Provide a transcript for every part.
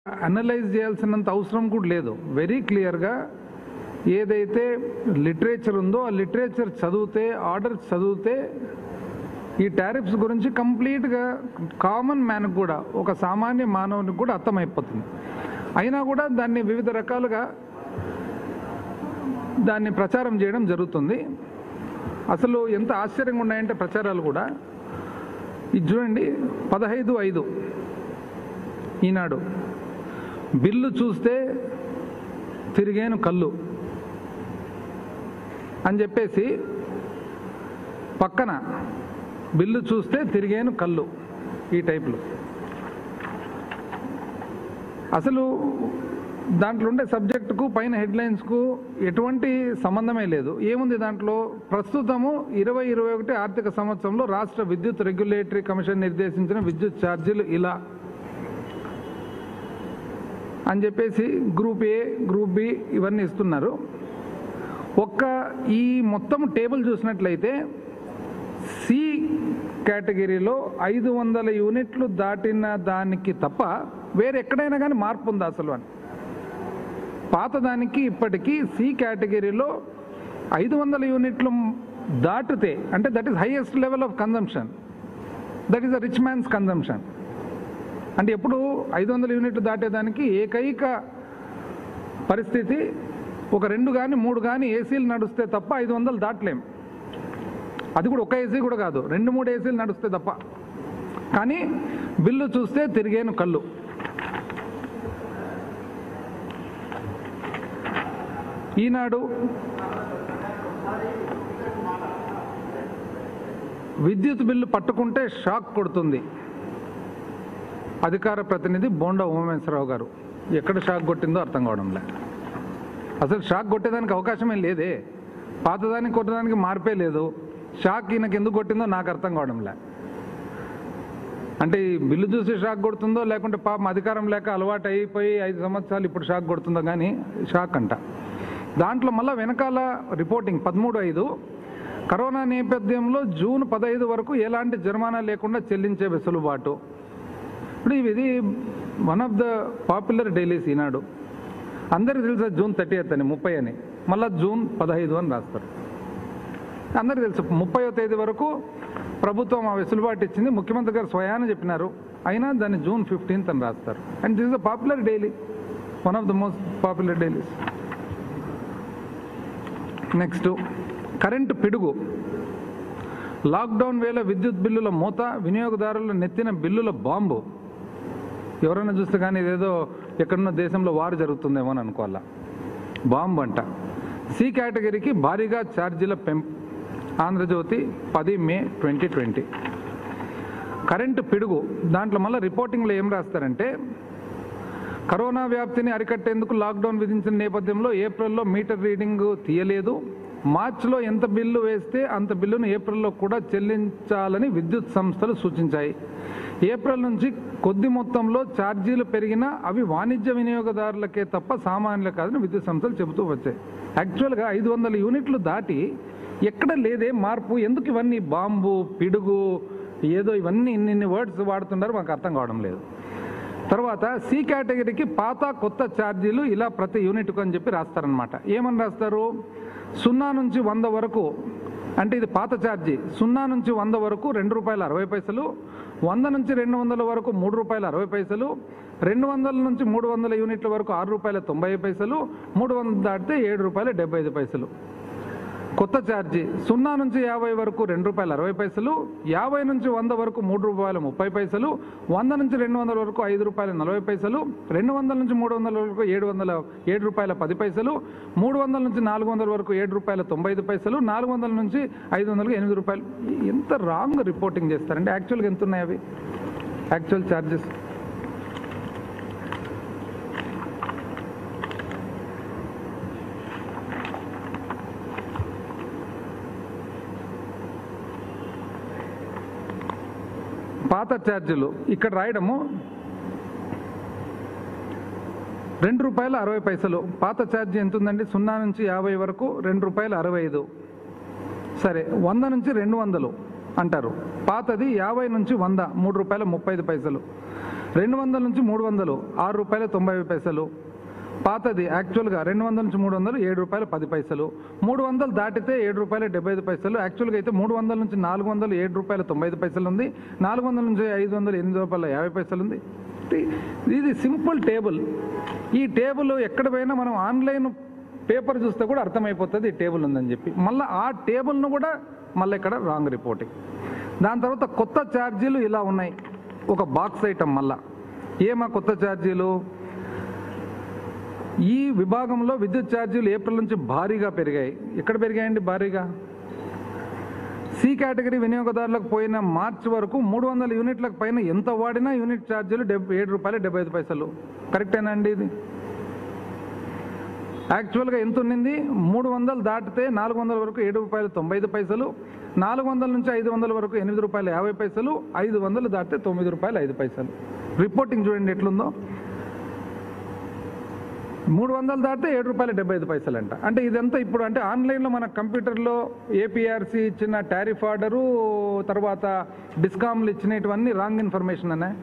Analyse చేయాల్సినంత అవసరం కూడా లేదు వెరీ క్లియర్గా ఏదైతే లిటరేచర్ ఉందో ఆ లిటరేచర్ చదివితే ఆర్డర్ చదివితే ఈ టారిఫ్స్ గురించి కంప్లీట్గా కామన్ మ్యాన్కి కూడా ఒక సామాన్య మానవునికి కూడా అర్థమైపోతుంది అయినా కూడా దాన్ని వివిధ రకాలుగా దాన్ని ప్రచారం చేయడం జరుగుతుంది అసలు ఎంత ఆశ్చర్యంగా ఉన్నాయంటే ప్రచారాలు కూడా ఇది చూడండి పదహైదు ఐదు ఈనాడు బిల్లు చూస్తే తిరిగేను కళ్ళు అని చెప్పేసి పక్కన బిల్లు చూస్తే తిరిగేను కళ్ళు ఈ టైప్లో అసలు దాంట్లో ఉండే సబ్జెక్టుకు పైన హెడ్లైన్స్కు ఎటువంటి సంబంధమే లేదు ఏముంది దాంట్లో ప్రస్తుతము ఇరవై ఇరవై ఒకటి ఆర్థిక సంవత్సరంలో రాష్ట్ర విద్యుత్ రెగ్యులేటరీ కమిషన్ నిర్దేశించిన విద్యుత్ ఛార్జీలు ఇలా అని చెప్పేసి గ్రూప్ ఏ గ్రూప్ బి ఇవన్నీ ఇస్తున్నారు ఒక్క ఈ మొత్తం టేబుల్ చూసినట్లయితే సి కేటగిరీలో ఐదు వందల యూనిట్లు దాటిన దానికి తప్ప వేరే ఎక్కడైనా కానీ మార్పు ఉందా అసలు అని పాత దానికి ఇప్పటికీ సి కేటగిరీలో ఐదు వందల యూనిట్లు దాటితే అంటే that is highest level of consumption that is a rich man's consumption అంటే ఎప్పుడు ఐదు వందల యూనిట్లు దాటేదానికి ఏకైక పరిస్థితి ఒక రెండు కానీ మూడు కానీ ఏసీలు నడుస్తే తప్ప ఐదు వందలు దాటలేం అది కూడా ఒక ఏసీ కూడా కాదు రెండు మూడు ఏసీలు నడుస్తే తప్ప కానీ బిల్లు చూస్తే తిరిగేను కళ్ళు ఈనాడు విద్యుత్ బిల్లు పట్టుకుంటే షాక్ కొడుతుంది అధికార ప్రతినిధి బోండా ఉమామేశ్వరరావు గారు ఎక్కడ షాక్ కొట్టిందో అర్థం కావడంలే అసలు షాక్ కొట్టేదానికి అవకాశమే లేదే పాతదానికి కొట్టడానికి మార్పే లేదు షాక్ ఈయనకి ఎందుకు కొట్టిందో నాకు అర్థం కావడంలే అంటే ఈ బిల్లు చూసి షాక్ కొడుతుందో లేకుంటే పాపం అధికారం లేక అలవాటు అయిపోయి ఐదు సంవత్సరాలు ఇప్పుడు షాక్ కొడుతుందో కానీ షాక్ అంట దాంట్లో మళ్ళీ వెనకాల రిపోర్టింగ్ పదమూడు ఐదు కరోనా నేపథ్యంలో జూన్ పదహైదు వరకు ఎలాంటి జరిమానా లేకుండా చెల్లించే వెసులుబాటు ఇప్పుడు ఇది one of the popular dailies Eenadu అందరికి తెలుసా జూన్ థర్టీ అని ముప్పై అని మళ్ళీ జూన్ పదహైదు అని రాస్తారు అందరికి తెలుసు ముప్పై తేదీ వరకు ప్రభుత్వం ఆ వెసులుబాటు ఇచ్చింది ముఖ్యమంత్రి గారు స్వయాన చెప్పినారు అయినా దాన్ని జూన్ ఫిఫ్టీన్త్ అని రాస్తారు and this is the popular daily one of the most popular dailies next current పిడుగు లాక్డౌన్ వేళ విద్యుత్ బిల్లుల మూత వినియోగదారుల నెత్తిన బిల్లుల బాంబు ఎవరైనా చూస్తే కానీ ఇదేదో ఎక్కడున్న దేశంలో వారు జరుగుతుందేమో అని అనుకోవాలా బాంబు అంట సి కేటగిరీకి భారీగా ఛార్జీల పెంపు ఆంధ్రజ్యోతి పది మే ట్వంటీ ట్వంటీ కరెంటు పిడుగు దాంట్లో మళ్ళీ రిపోర్టింగ్లో ఏం రాస్తారంటే కరోనా వ్యాప్తిని అరికట్టేందుకు లాక్డౌన్ విధించిన నేపథ్యంలో ఏప్రిల్లో మీటర్ రీడింగ్ తీయలేదు మార్చిలో ఎంత బిల్లు వేస్తే అంత బిల్లును ఏప్రిల్లో కూడా చెల్లించాలని విద్యుత్ సంస్థలు సూచించాయి ఏప్రిల్ నుంచి కొద్ది మొత్తంలో ఛార్జీలు పెరిగినా అవి వాణిజ్య వినియోగదారులకే తప్ప సామాన్యులు కాదని విద్యుత్ సంస్థలు చెబుతూ వచ్చాయి యాక్చువల్గా ఐదు వందల యూనిట్లు దాటి ఎక్కడ లేదే మార్పు ఎందుకు ఇవన్నీ బాంబు పిడుగు ఏదో ఇవన్నీ ఇన్ని ఇన్ని వర్డ్స్ వాడుతున్నారు మాకు అర్థం కావడం లేదు తర్వాత సి కేటగిరీకి పాత కొత్త ఛార్జీలు ఇలా ప్రతి యూనిట్కు అని చెప్పి రాస్తారనమాట ఏమని రాస్తారు సున్నా నుంచి వంద వరకు అంటే ఇది పాత ఛార్జీ సున్నా నుంచి వంద వరకు రెండు రూపాయల అరవై పైసలు వంద నుంచి రెండు వందల వరకు మూడు రూపాయల అరవై పైసలు రెండు వందల నుంచి మూడు వందల యూనిట్ల వరకు ఆరు రూపాయల తొంభై పైసలు మూడు వందలు దాటితే ఏడు రూపాయల డెబ్బై ఐదు పైసలు కొత్త ఛార్జీ సున్నా నుంచి యాభై వరకు రెండు రూపాయల అరవై పైసలు యాభై నుంచి వంద వరకు మూడు రూపాయల ముప్పై పైసలు వంద నుంచి రెండు వందల వరకు ఐదు రూపాయల నలభై పైసలు రెండు వందల నుంచి మూడు వందల వరకు ఏడు వందల ఏడు రూపాయల పది పైసలు మూడు వందల నుంచి నాలుగు వందల వరకు ఏడు రూపాయల తొంభై ఐదు పైసలు నాలుగు వందల నుంచి ఐదు వందలకు ఎనిమిది రూపాయలు ఎంత రాంగ్ రిపోర్టింగ్ చేస్తారంటే యాక్చువల్గా ఎంత ఉన్నాయి అవి యాక్చువల్ ఛార్జెస్ పాత ఛార్జీలు ఇక్కడ రాయడము రెండు రూపాయల అరవై పైసలు పాత ఛార్జీ ఎంత ఉందండి సున్నా నుంచి యాభై వరకు రెండు రూపాయల అరవై ఐదు సరే వంద నుంచి రెండు వందలు అంటారు పాతది యాభై నుంచి వంద మూడు రూపాయల ముప్పై ఐదు పైసలు రెండు వందల నుంచి మూడు వందలు ఆరు రూపాయల తొంభై పైసలు పాతది యాక్చువల్గా రెండు వందల నుంచి మూడు వందలు ఏడు రూపాయలు పది పైసలు మూడు వందలు దాటితే ఏడు రూపాయల డెబ్బై ఐదు పైసలు యాక్చువల్గా అయితే మూడు వందల నుంచి నాలుగు వందలు ఏడు రూపాయల తొంభై ఐదు పైసలు ఉంది నాలుగు వందల నుంచి ఐదు వందలు ఎనిమిది రూపాయల యాభై పైసలు ఉంది ఇది- ఇది సింపుల్ టేబుల్ ఈ టేబుల్ ఎక్కడ పోయినా మనం ఆన్లైన్ పేపర్ చూస్తే కూడా అర్థమైపోతుంది ఈ టేబుల్ ఉందని చెప్పి మళ్ళీ ఆ టేబుల్ను కూడా మళ్ళీ ఇక్కడ రాంగ్ రిపోర్టింగ్ దాని తర్వాత కొత్త ఛార్జీలు ఇలా ఉన్నాయి ఒక బాక్స్ ఐటమ్ మళ్ళా ఏమా కొత్త ఛార్జీలు ఈ విభాగంలో విద్యుత్ ఛార్జీలు ఏప్రిల్ నుంచి భారీగా పెరిగాయి ఎక్కడ పెరిగాయండి భారీగా సి కేటగిరీ వినియోగదారులకు పోయిన మార్చి వరకు మూడు వందల యూనిట్లకు పైన ఎంత వాడినా యూనిట్ ఛార్జీలు డెబ్బై ఏడు రూపాయలు డెబ్బై ఐదు పైసలు కరెక్టేనా అండి ఇది యాక్చువల్గా ఎంత ఉన్నింది మూడు వందలు దాటితే నాలుగు వందల వరకు ఏడు రూపాయలు తొంభై ఐదు పైసలు నాలుగు వందల నుంచి ఐదు వందల వరకు ఎనిమిది రూపాయలు యాభై పైసలు ఐదు వందలు దాటితే తొమ్మిది రూపాయలు ఐదు పైసలు రిపోర్టింగ్ చూడండి ఎట్లుందో మూడు వందలు దాటితే ఏడు రూపాయలు డెబ్బై ఐదు పైసలు అంట అంటే ఇదంతా ఇప్పుడు అంటే ఆన్లైన్లో మన కంప్యూటర్లో ఏపీఆర్సీ ఇచ్చిన టారిఫ్ ఆర్డరు తర్వాత డిస్కామ్లు ఇచ్చినటువన్నీ రాంగ్ ఇన్ఫర్మేషన్ అనే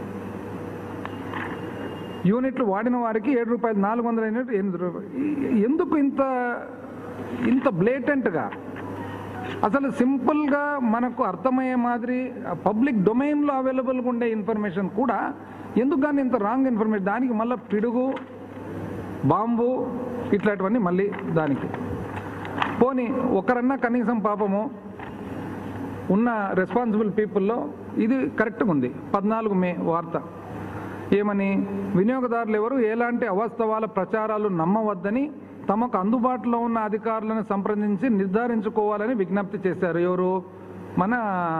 యూనిట్లు వాడిన వారికి ఏడు రూపాయలు నాలుగు వందల యూనిట్ ఎనిమిది రూపాయలు ఈ- ఎందుకు ఇంత ఇంత బ్లేటెంట్గా అసలు సింపుల్గా మనకు అర్థమయ్యే మాదిరి పబ్లిక్ డొమైన్లో అవైలబుల్గా ఉండే ఇన్ఫర్మేషన్ కూడా ఎందుకు కానీ ఇంత రాంగ్ ఇన్ఫర్మేషన్ దానికి మళ్ళీ పిడుగు బాంబు ఇట్లాంటివన్నీ మళ్ళీ దానికి పోనీ ఒకరన్నా కనీసం పాపము ఉన్న రెస్పాన్సిబుల్ పీపుల్లో ఇది కరెక్ట్గా ఉంది పద్నాలుగు మే వార్త ఏమని వినియోగదారులు ఎవరు ఎలాంటి అవాస్తవాల ప్రచారాలు నమ్మవద్దని తమకు అందుబాటులో ఉన్న అధికారులను సంప్రదించి నిర్ధారించుకోవాలని విజ్ఞప్తి చేశారు ఎవరు మన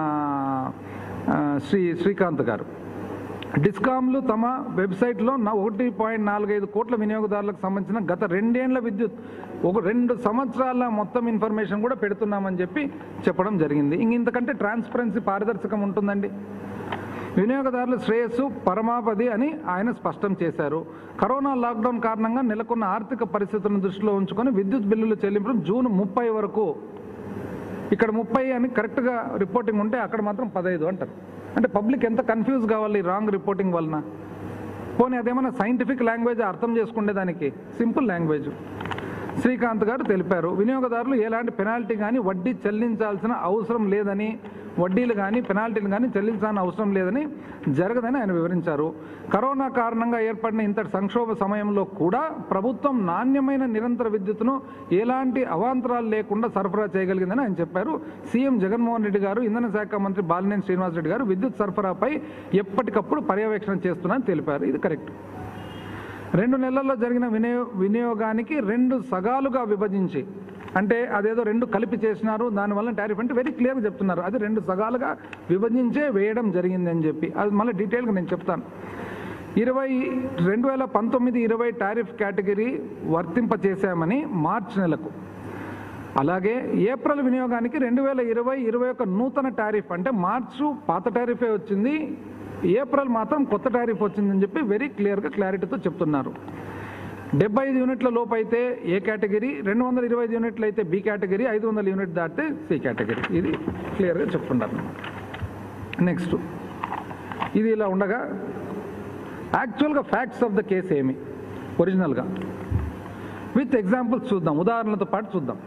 ఆ, శ్రీ శ్రీకాంత్ గారు డిస్కామ్లు తమ వెబ్సైట్లో నా ఒకటి పాయింట్ నాలుగైదు కోట్ల వినియోగదారులకు సంబంధించిన గత రెండేళ్ల విద్యుత్ ఒక రెండు సంవత్సరాల మొత్తం ఇన్ఫర్మేషన్ కూడా పెడుతున్నామని చెప్పి చెప్పడం జరిగింది ఇంక ఇంతకంటే ట్రాన్స్పరెన్సీ పారదర్శకం ఉంటుందండి వినియోగదారుల శ్రేయస్సు పరమావధి అని ఆయన స్పష్టం చేశారు కరోనా లాక్డౌన్ కారణంగా నెలకొన్న ఆర్థిక పరిస్థితులను దృష్టిలో ఉంచుకొని విద్యుత్ బిల్లుల చెల్లింపులు జూన్ ముప్పై వరకు ఇక్కడ ముప్పై అని కరెక్ట్గా రిపోర్టింగ్ ఉంటే అక్కడ మాత్రం పదహైదు అంటారు అంటే పబ్లిక్ ఎంత కన్ఫ్యూజ్ కావాలి రాంగ్ రిపోర్టింగ్ వలన పోనీ అదేమన్నా సైంటిఫిక్ లాంగ్వేజ్ అర్థం చేసుకునే దానికి సింపుల్ లాంగ్వేజ్ శ్రీకాంత్ గారు తెలిపారు వినియోగదారులు ఎలాంటి పెనాల్టీ కానీ వడ్డీ చెల్లించాల్సిన అవసరం లేదని వడ్డీలు కానీ పెనాల్టీలు కానీ చెల్లించాల్సిన అవసరం లేదని జరగదని ఆయన వివరించారు కరోనా కారణంగా ఏర్పడిన ఇంతటి సంక్షోభ సమయంలో కూడా ప్రభుత్వం నాణ్యమైన నిరంతర విద్యుత్తును ఎలాంటి అవాంతరాలు లేకుండా సరఫరా చేయగలిగిందని ఆయన చెప్పారు సీఎం జగన్మోహన్ రెడ్డి గారు ఇంధన శాఖ మంత్రి బాలినేని శ్రీనివాసరెడ్డి గారు విద్యుత్ సరఫరాపై ఎప్పటికప్పుడు పర్యవేక్షణ చేస్తున్నారని తెలిపారు ఇది కరెక్ట్ రెండు నెలల్లో జరిగిన వినియో వినియోగానికి రెండు సగాలుగా విభజించి అంటే అదేదో రెండు కలిపి చేసినారు దానివల్ల టారిఫ్ అంటే వెరీ క్లియర్గా చెప్తున్నారు అది రెండు సగాలుగా విభజించే వేయడం జరిగింది అని చెప్పి అది మళ్ళీ డీటెయిల్గా నేను చెప్తాను ఇరవై రెండు వేల పంతొమ్మిది ఇరవై టారిఫ్ కేటగిరీ వర్తింపచేశామని మార్చి నెలకు అలాగే ఏప్రిల్ వినియోగానికి రెండు వేల ఇరవై ఇరవై ఒక నూతన టారిఫ్ అంటే మార్చు పాత టారిఫే వచ్చింది ఏప్రిల్ మాత్రం కొత్త టారిఫ్ వచ్చిందని చెప్పి వెరీ క్లియర్గా క్లారిటీతో చెప్తున్నారు డెబ్బై ఐదు యూనిట్ల లోపు అయితే ఏ కేటగిరీ రెండు వందల ఇరవై ఐదు యూనిట్లు అయితే బి కేటగిరీ ఐదు వందల యూనిట్ దాటితే సి కేటగిరీ ఇది క్లియర్గా చెప్తున్నారు నెక్స్ట్ ఇది ఇలా ఉండగా యాక్చువల్గా ఫ్యాక్ట్స్ ఆఫ్ ద కేసు ఏమి ఒరిజినల్గా విత్ ఎగ్జాంపుల్స్ చూద్దాం ఉదాహరణలతో పాటు చూద్దాం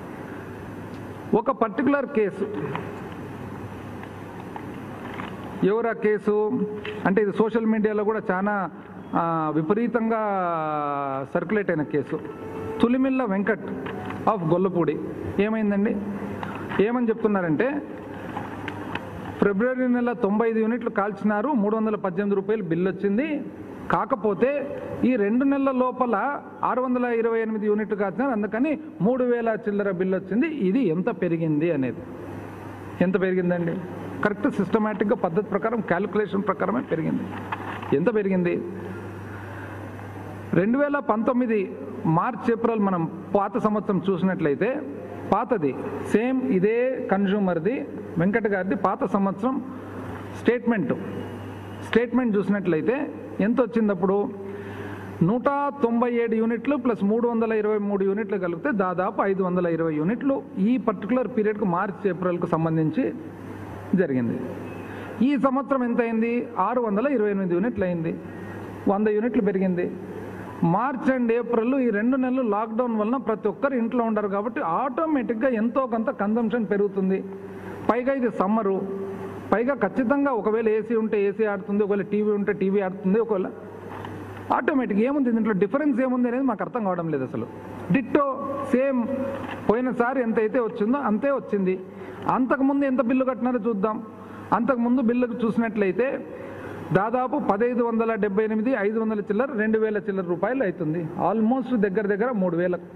ఒక పర్టికులర్ కేసు ఎవరా కేసు అంటే ఇది సోషల్ మీడియాలో కూడా చాలా ఆ, విపరీతంగా సర్క్యులేట్ అయిన కేసు తులిమిల్ల వెంకట్ ఆఫ్ గొల్లపూడి ఏమైందండి ఏమని చెప్తున్నారంటే ఫిబ్రవరి నెల తొంభై ఐదు యూనిట్లు కాల్చినారు మూడు వందల పద్దెనిమిది రూపాయలు బిల్లు వచ్చింది కాకపోతే ఈ రెండు నెలల లోపల ఆరు వందల ఇరవై ఎనిమిది యూనిట్లు కాల్చినారు అందుకని మూడు వేల చిల్లర బిల్లు వచ్చింది ఇది ఎంత పెరిగింది అనేది ఎంత పెరిగిందండి కరెక్ట్ సిస్టమేటిక్గా పద్ధతి ప్రకారం క్యాలిక్యులేషన్ ప్రకారమే పెరిగింది ఎంత పెరిగింది రెండు వేల పంతొమ్మిది మార్చ్ ఏప్రిల్ మనం పాత సంవత్సరం చూసినట్లయితే పాతది సేమ్ ఇదే కన్జ్యూమర్ది వెంకట గారిది పాత సంవత్సరం స్టేట్మెంట్ స్టేట్మెంట్ చూసినట్లయితే ఎంత వచ్చింది అప్పుడు నూట తొంభై ఏడు యూనిట్లు ప్లస్ మూడు వందల ఇరవై మూడు యూనిట్లు కలిగితే దాదాపు ఐదు వందల ఇరవై యూనిట్లు ఈ పర్టికులర్ పీరియడ్కు మార్చ్ ఏప్రిల్కు సంబంధించి జరిగింది ఈ సంవత్సరం ఎంత అయింది ఆరు వందల ఇరవై ఎనిమిది యూనిట్లు అయింది వంద యూనిట్లు పెరిగింది మార్చ్ అండ్ ఏప్రిల్ ఈ రెండు నెలలు లాక్డౌన్ వలన ప్రతి ఒక్కరు ఇంట్లో ఉండరు కాబట్టి ఆటోమేటిక్గా ఎంతో కొంత కన్జంప్షన్ పెరుగుతుంది పైగా ఇది సమ్మరు పైగా ఖచ్చితంగా ఒకవేళ ఏసీ ఉంటే ఏసీ ఆడుతుంది ఒకవేళ టీవీ ఉంటే టీవీ ఆడుతుంది ఒకవేళ ఆటోమేటిక్ ఏముంది దీంట్లో డిఫరెన్స్ ఏముంది అనేది మాకు అర్థం కావడం లేదు అసలు డిట్టో సేమ్ పోయినసారి ఎంత అయితే వచ్చిందో అంతే వచ్చింది అంతకుముందు ఎంత బిల్లు కట్టినారో చూద్దాం అంతకుముందు బిల్లు చూసినట్లయితే దాదాపు పదహైదు వందల డెబ్బై ఎనిమిది ఐదు వందల చిల్లర రెండు వేల చిల్లర రూపాయలు అవుతుంది ఆల్మోస్ట్ దగ్గర దగ్గర మూడు వేలకు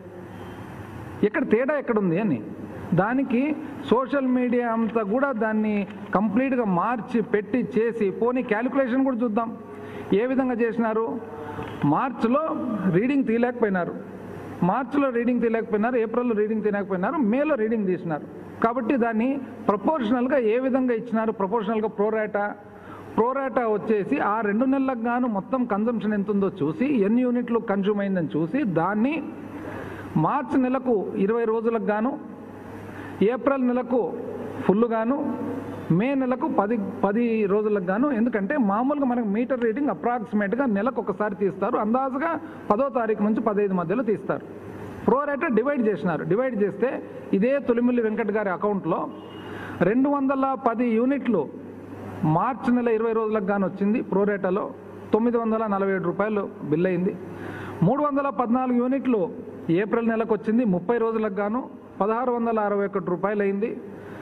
ఇక్కడ తేడా ఎక్కడుంది అని దానికి సోషల్ మీడియా అంతా కూడా దాన్ని కంప్లీట్గా మార్చి పెట్టి చేసి పోనీ క్యాలిక్యులేషన్ కూడా చూద్దాం ఏ విధంగా చేసినారు మార్చిలో రీడింగ్ తీయలేకపోయినారు మార్చిలో రీడింగ్ తీయలేకపోయినారు ఏప్రిల్లో రీడింగ్ తీయలేకపోయినారు మేలో రీడింగ్ తీసినారు కాబట్టి దాన్ని ప్రపోర్షనల్గా ఏ విధంగా ఇచ్చినారు ప్రపోర్షనల్గా ప్రోరాటా ప్రోరాటా వచ్చేసి ఆ రెండు నెలలకు గాను మొత్తం కన్జంప్షన్ ఎంత ఉందో చూసి ఎన్ని యూనిట్లు కన్జ్యూమ్ అయిందని చూసి దాన్ని మార్చి నెలకు ఇరవై రోజులకు గాను ఏప్రిల్ నెలకు ఫుల్ గాను మే నెలకు పది పది రోజులకు గాను ఎందుకంటే మామూలుగా మనకు మీటర్ రీడింగ్ అప్రాక్సిమేట్గా నెలకు ఒకసారి తీస్తారు అందాజుగా పదో తారీఖు నుంచి పదహైదు మధ్యలో తీస్తారు ప్రో రేట్ డివైడ్ చేసినారు డివైడ్ చేస్తే ఇదే తొలిమిల్లి వెంకట్ గారి అకౌంట్లో రెండు వందల పది యూనిట్లు మార్చి నెల ఇరవై రోజులకు గాను వచ్చింది ప్రోరేటాలో తొమ్మిది వందల నలభై ఏడు రూపాయలు బిల్ అయింది మూడు వందల పద్నాలుగు యూనిట్లు ఏప్రిల్ నెలకు వచ్చింది ముప్పై రోజులకు గాను పదహారు వందల అరవై ఒకటి రూపాయలు అయింది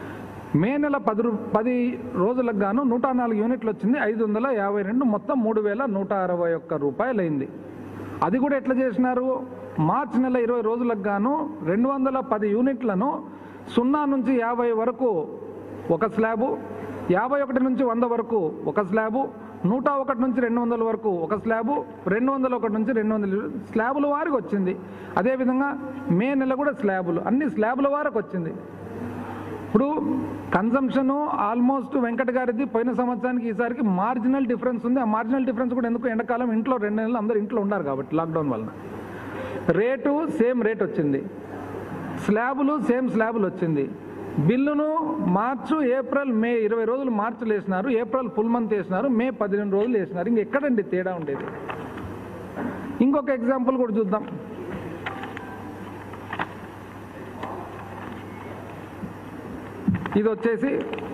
మే నెల పది రూ పది రోజులకు గాను నూట నాలుగు యూనిట్లు వచ్చింది ఐదు వందల యాభై రెండు మొత్తం మూడు వేల నూట అరవై ఒక్క రూపాయలు అయింది అది కూడా ఎట్లా చేసినారు మార్చి నెల ఇరవై రోజులకు గాను రెండు వందల పది యూనిట్లను సున్నా నుంచి యాభై వరకు ఒక స్లాబు యాభై ఒకటి నుంచి వంద వరకు ఒక స్లాబు నూట ఒకటి నుంచి రెండు వందల వరకు ఒక స్లాబు రెండు వందల ఒకటి నుంచి రెండు వందల స్లాబుల వారికి వచ్చింది అదేవిధంగా మే నెల కూడా స్లాబులు అన్ని స్లాబుల వారికి వచ్చింది ఇప్పుడు కన్సంప్షన్ ఆల్మోస్ట్ వెంకట గారిది పోయిన సంవత్సరానికి ఈసారికి మార్జినల్ డిఫరెన్స్ ఉంది ఆ మార్జినల్ డిఫరెన్స్ కూడా ఎందుకు ఎండాకాలం ఇంట్లో రెండు నెలలు అందరూ ఇంట్లో ఉన్నారు కాబట్టి లాక్డౌన్ వలన రేటు సేమ్ రేట్ వచ్చింది స్లాబులు సేమ్ స్లాబులు వచ్చింది బిల్లును మార్చు ఏప్రిల్ మే ఇరవై రోజులు మార్చిలు వేసినారు ఏప్రిల్ ఫుల్ మంత్ వేసినారు మే పదిహేను రోజులు వేసినారు ఇంకెక్కడండి తేడా ఉండేది ఇంకొక ఎగ్జాంపుల్ కూడా చూద్దాం ఇది వచ్చేసి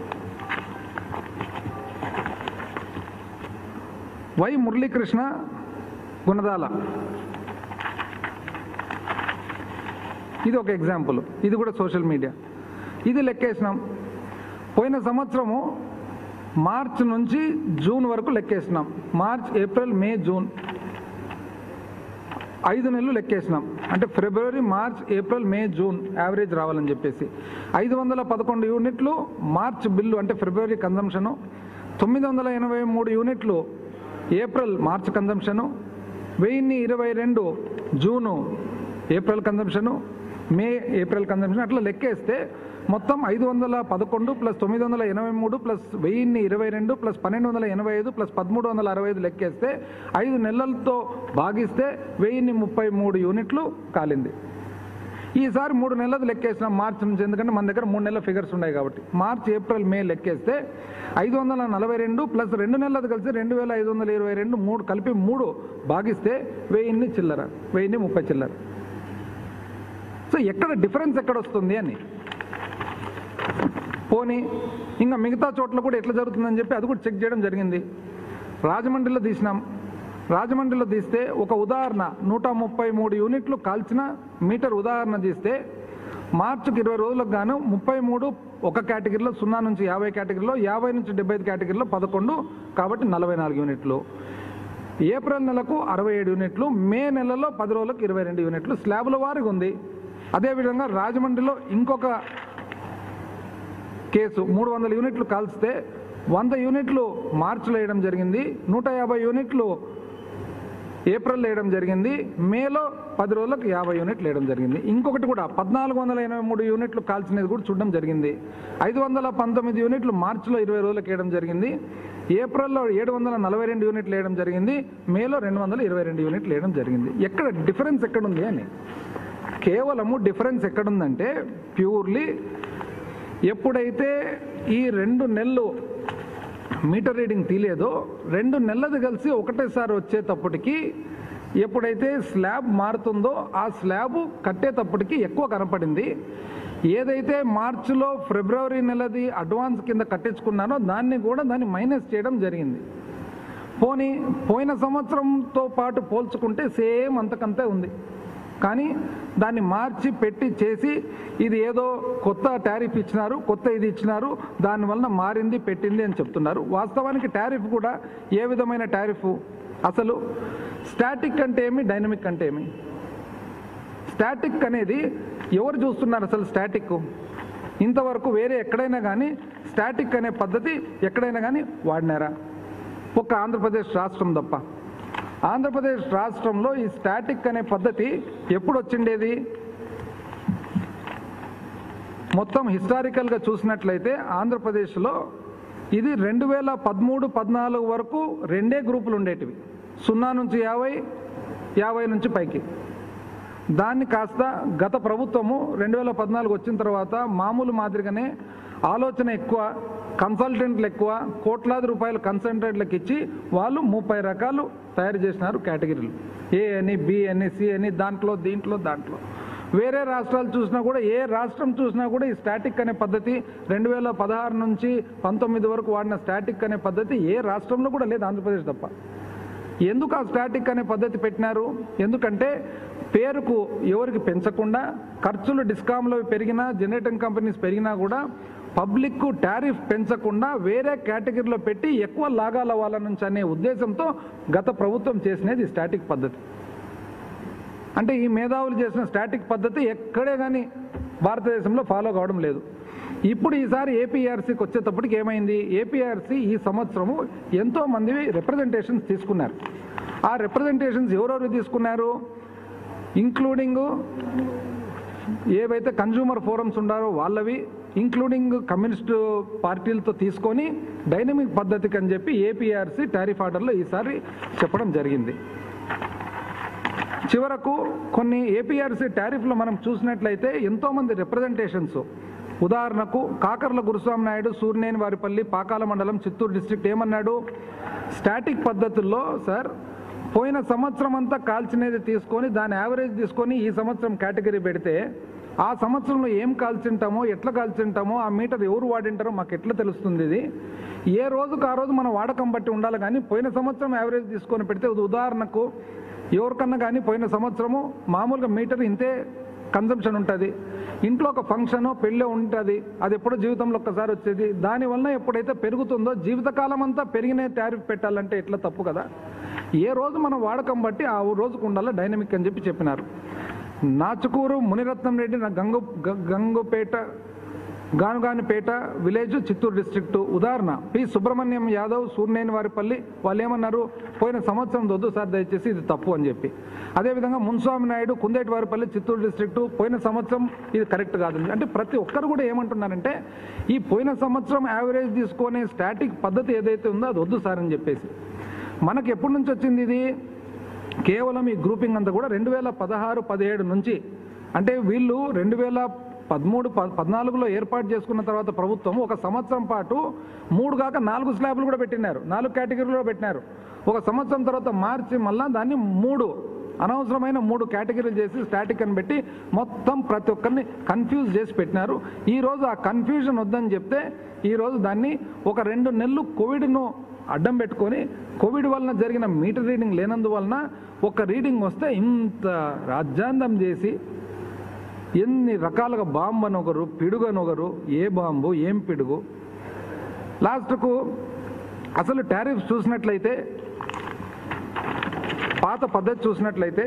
వై మురళీకృష్ణ గుణదాల ఇది ఒక ఎగ్జాంపుల్ ఇది కూడా సోషల్ మీడియా ఇది లెక్కేసినాం పోయిన సంవత్సరము మార్చ్ నుంచి జూన్ వరకు లెక్కేసినాం మార్చ్ ఏప్రిల్ మే జూన్ ఐదు నెలలు లెక్కేసినాం అంటే February March April May June average రావాలని చెప్పేసి ఐదు వందల పదకొండు యూనిట్లు మార్చ్ బిల్లు అంటే ఫిబ్రవరి కన్జంప్షను తొమ్మిది వందల ఎనభై మూడు యూనిట్లు ఏప్రిల్ మార్చ్ కన్జంప్షను వెయ్యిన్ని ఇరవై రెండు June April consumption May April consumption అట్లా లెక్కేస్తే మొత్తం ఐదు వందల పదకొండు ప్లస్ తొమ్మిది వందల ఎనభై మూడు ప్లస్ వెయ్యిన్ని ఇరవై రెండు ప్లస్ పన్నెండు వందల ఎనభై ఐదు ప్లస్ పదమూడు వందల అరవై ఐదు లెక్కేస్తే ఐదు నెలలతో భాగిస్తే వెయ్యిన్ని ముప్పై మూడు యూనిట్లు కాలింది ఈసారి మూడు నెలలు లెక్కేసిన మార్చి నుంచి ఎందుకంటే మన దగ్గర మూడు నెలల ఫిగర్స్ ఉన్నాయి కాబట్టి మార్చ్ ఏప్రిల్ మే లెక్కేస్తే ఐదు వందల నలభై రెండు ప్లస్ రెండు నెలలు కలిసి రెండు వేల ఐదు వందల ఇరవై రెండు మూడు కలిపి మూడు భాగిస్తే వెయ్యిన్ని చిల్లర వెయ్యిన్ని ముప్పై చిల్లర సో ఎక్కడ డిఫరెన్స్ ఎక్కడ వస్తుంది అని పోనీ ఇంకా మిగతా చోట్ల కూడా ఎట్లా జరుగుతుందని చెప్పి అది కూడా చెక్ చేయడం జరిగింది రాజమండ్రిలో తీసినాం రాజమండ్రిలో తీస్తే ఒక ఉదాహరణ నూట ముప్పై మూడు యూనిట్లు కాల్చిన మీటర్ ఉదాహరణ తీస్తే మార్చికి ఇరవై రోజులకు గాను ముప్పై మూడు ఒక కేటగిరీలో సున్నా నుంచి యాభై కేటగిరీలో యాభై నుంచి డెబ్బై ఐదు కేటగిరీలో పదకొండు కాబట్టి నలభై నాలుగు యూనిట్లు ఏప్రిల్ నెలకు అరవై ఏడు యూనిట్లు మే నెలలో పది రోజులకు ఇరవై రెండు యూనిట్లు స్లాబుల వారికి ఉంది అదేవిధంగా రాజమండ్రిలో ఇంకొక కేసు మూడు వందల యూనిట్లు కాల్స్తే వంద యూనిట్లు మార్చిలో వేయడం జరిగింది నూట యాభై యూనిట్లు ఏప్రిల్ వేయడం జరిగింది మేలో పది రోజులకు యాభై యూనిట్లు వేయడం జరిగింది ఇంకొకటి కూడా పద్నాలుగు వందల ఎనభై మూడు యూనిట్లు కాల్చినది కూడా చూడడం జరిగింది ఐదు వందల పంతొమ్మిది యూనిట్లు మార్చిలో ఇరవై రోజులకు వేయడం జరిగింది ఏప్రిల్లో ఏడు వందల నలభై రెండు యూనిట్లు వేయడం జరిగింది మేలో రెండు వందల ఇరవై రెండు యూనిట్లు వేయడం జరిగింది ఎక్కడ డిఫరెన్స్ ఎక్కడుంది అని కేవలము డిఫరెన్స్ ఎక్కడుందంటే ప్యూర్లీ ఎప్పుడైతే ఈ రెండు నెలలు మీటర్ రీడింగ్ తీలేదో రెండు నెలలది కలిసి ఒకటేసారి వచ్చేటప్పటికి ఎప్పుడైతే స్లాబ్ మారుతుందో ఆ స్లాబ్ కట్టేటప్పటికి ఎక్కువ కనపడింది ఏదైతే మార్చిలో ఫిబ్రవరి నెలది అడ్వాన్స్ కింద కట్టించుకున్నానో దాన్ని కూడా దాన్ని మైనస్ చేయడం జరిగింది పోనీ పోయిన సంవత్సరంతో పాటు పోల్చుకుంటే సేమ్ అంతకంతే ఉంది కానీ దాన్ని మార్చి పెట్టి చేసి ఇది ఏదో కొత్త టారిఫ్ ఇచ్చినారు కొత్త ఇది ఇచ్చినారు దానివలన మారింది పెట్టింది అని చెప్తున్నారు వాస్తవానికి టారిఫ్ కూడా ఏ విధమైన టారిఫ్ అసలు స్టాటిక్ అంటే ఏమి డైనమిక్ అంటే ఏమి స్టాటిక్ అనేది ఎవరు చూస్తున్నారు అసలు స్టాటిక్ ఇంతవరకు వేరే ఎక్కడైనా కానీ స్టాటిక్ అనే పద్ధతి ఎక్కడైనా కానీ వాడినారా ఒక్క ఆంధ్రప్రదేశ్ రాష్ట్రం తప్ప ఆంధ్రప్రదేశ్ రాష్ట్రంలో ఈ స్టాటిక్ అనే పద్ధతి ఎప్పుడు వచ్చిండేది మొత్తం హిస్టారికల్గా చూసినట్లయితే ఆంధ్రప్రదేశ్లో ఇది రెండు వేల పదమూడు పద్నాలుగు వరకు రెండే గ్రూపులు ఉండేటివి సున్నా నుంచి యాభై యాభై నుంచి పైకి దాన్ని కాస్త గత ప్రభుత్వము రెండు వేల పద్నాలుగు వచ్చిన తర్వాత మామూలు మాదిరిగానే ఆలోచన ఎక్కువ కన్సల్టెంట్లు ఎక్కువ కోట్లాది రూపాయలు కన్సల్టెంట్లకు ఇచ్చి వాళ్ళు ముప్పై రకాలు తయారు చేసినారు కేటగిరీలు ఏ అని బి అని సి అని దాంట్లో దీంట్లో దాంట్లో వేరే రాష్ట్రాలు చూసినా కూడా ఏ రాష్ట్రం చూసినా కూడా ఈ స్టాటిక్ అనే పద్ధతి రెండు వేల పదహారు నుంచి పంతొమ్మిది వరకు వాడిన స్టాటిక్ అనే పద్ధతి ఏ రాష్ట్రంలో కూడా లేదు ఆంధ్రప్రదేశ్ తప్ప ఎందుకు ఆ స్టాటిక్ అనే పద్ధతి పెట్టినారు ఎందుకంటే పేరుకు ఎవరికి పెంచకుండా ఖర్చులు డిస్కామ్లో పెరిగినా జనరేటింగ్ కంపెనీస్ పెరిగినా కూడా పబ్లిక్ టారిఫ్ పెంచకుండా వేరే కేటగిరీలో పెట్టి ఎక్కువ లాగాల వాళ్ళ నుంచి అనే ఉద్దేశంతో గత ప్రభుత్వం చేసినది స్టాటిక్ పద్ధతి అంటే ఈ మేధావులు చేసిన స్టాటిక్ పద్ధతి ఎక్కడే కానీ భారతదేశంలో ఫాలో కావడం లేదు ఇప్పుడు ఈసారి ఏపీఆర్సీకి వచ్చేటప్పటికి ఏమైంది ఏపీఆర్సీ ఈ సంవత్సరము ఎంతో మంది రిప్రజెంటేషన్స్ తీసుకున్నారు ఆ రిప్రజెంటేషన్స్ ఎవరెవరు తీసుకున్నారు ఇంక్లూడింగ్ ఏవైతే కన్జ్యూమర్ ఫోరమ్స్ ఉండారో వాళ్ళవి ఇంక్లూడింగ్ కమ్యూనిస్ట్ పార్టీలతో తీసుకొని డైనమిక్ పద్ధతికి అని చెప్పి ఏపీఆర్సీ టారిఫ్ ఆర్డర్లో ఈసారి చెప్పడం జరిగింది చివరకు కొన్ని ఏపీఆర్సీ టారిఫ్లో మనం చూసినట్లయితే ఎంతోమంది రిప్రజెంటేషన్స్ ఉదాహరణకు కాకర్ల గురుస్వామి నాయుడు సూర్యనేని వారిపల్లి పాకాల మండలం చిత్తూరు డిస్ట్రిక్ట్ ఏమన్నాడు స్టాటిక్ పద్ధతుల్లో సార్ పోయిన సంవత్సరం అంతా కాల్చినది తీసుకొని దాని యావరేజ్ తీసుకొని ఈ సంవత్సరం కేటగిరీ పెడితే ఆ సంవత్సరంలో ఏం కాల్చింటామో ఎట్లా కాల్చింటామో ఆ మీటర్ ఎవరు వాడింటారో మాకు ఎట్లా తెలుస్తుంది ఇది ఏ రోజుకు ఆ రోజు మన వాడకం బట్టి ఉండాలి కానీ పోయిన సంవత్సరం యావరేజ్ తీసుకొని పెడితే ఉదాహరణకు ఎవరికన్నా కానీ పోయిన సంవత్సరము మామూలుగా మీటర్ ఇంతే కన్జంప్షన్ ఉంటుంది ఇంట్లో ఒక ఫంక్షన్ పెళ్ళి ఉంటుంది అది ఎప్పుడో జీవితంలో ఒక్కసారి వచ్చేది దానివల్ల ఎప్పుడైతే పెరుగుతుందో జీవితకాలం అంతా పెరిగిన టారిఫ్ పెట్టాలంటే ఎట్లా తప్పు కదా ఏ రోజు మనం వాడకం బట్టి ఆ రోజుకు ఉండాలి డైనమిక్ అని చెప్పి చెప్పినారు నాచుకూరు మునిరత్నం రెడ్డి నా గంగు గ- గంగుపేట గానుగానిపేట విలేజ్ చిత్తూరు డిస్ట్రిక్ట్ ఉదాహరణ పి సుబ్రహ్మణ్యం యాదవ్ సూర్యనేని వారిపల్లి వాళ్ళు ఏమన్నారు పోయిన సంవత్సరం వద్దు సార్ దయచేసి ఇది తప్పు అని చెప్పి అదేవిధంగా మున్స్వామి నాయుడు కుందేటి వారిపల్లి చిత్తూరు డిస్ట్రిక్ట్ పోయిన సంవత్సరం ఇది కరెక్ట్ కాదు అంటే ప్రతి ఒక్కరు కూడా ఏమంటున్నారంటే ఈ పోయిన సంవత్సరం యావరేజ్ తీసుకునే స్టాటిక్ పద్ధతి ఏదైతే ఉందో అది వద్దు సార్ అని చెప్పేసి మనకి ఎప్పటి నుంచి వచ్చింది ఇది కేవలం ఈ గ్రూపింగ్ అంతా కూడా రెండు వేల పదహారు పదిహేడు నుంచి అంటే వీళ్ళు రెండు వేల పదమూడు ప- పద్నాలుగులో ఏర్పాటు చేసుకున్న తర్వాత ప్రభుత్వం ఒక సంవత్సరం పాటు మూడు కాక నాలుగు స్లాబ్లు కూడా పెట్టినారు నాలుగు కేటగిరీలు కూడా పెట్టినారు ఒక సంవత్సరం తర్వాత మార్చి మళ్ళా దాన్ని మూడు అనవసరమైన మూడు కేటగిరీలు చేసి స్టాటిక్ అని పెట్టి మొత్తం ప్రతి ఒక్కరిని కన్ఫ్యూజ్ చేసి పెట్టినారు ఈ రోజు ఆ కన్ఫ్యూజన్ వద్దని చెప్తే ఈ రోజు దాన్ని ఒక రెండు నెలలు కోవిడ్ను అడ్డం పెట్టుకొని కోవిడ్ వలన జరిగిన మీటర్ రీడింగ్ లేనందువలన ఒక రీడింగ్ వస్తే ఇంత రాజ్యాంగం చేసి ఎన్ని రకాలుగా బాంబు అని ఒకరు పిడుగు అని ఒకరు ఏ బాంబు ఏం పిడుగు లాస్ట్కు అసలు టారిఫ్స్ చూసినట్లయితే పాత పద్ధతి చూసినట్లయితే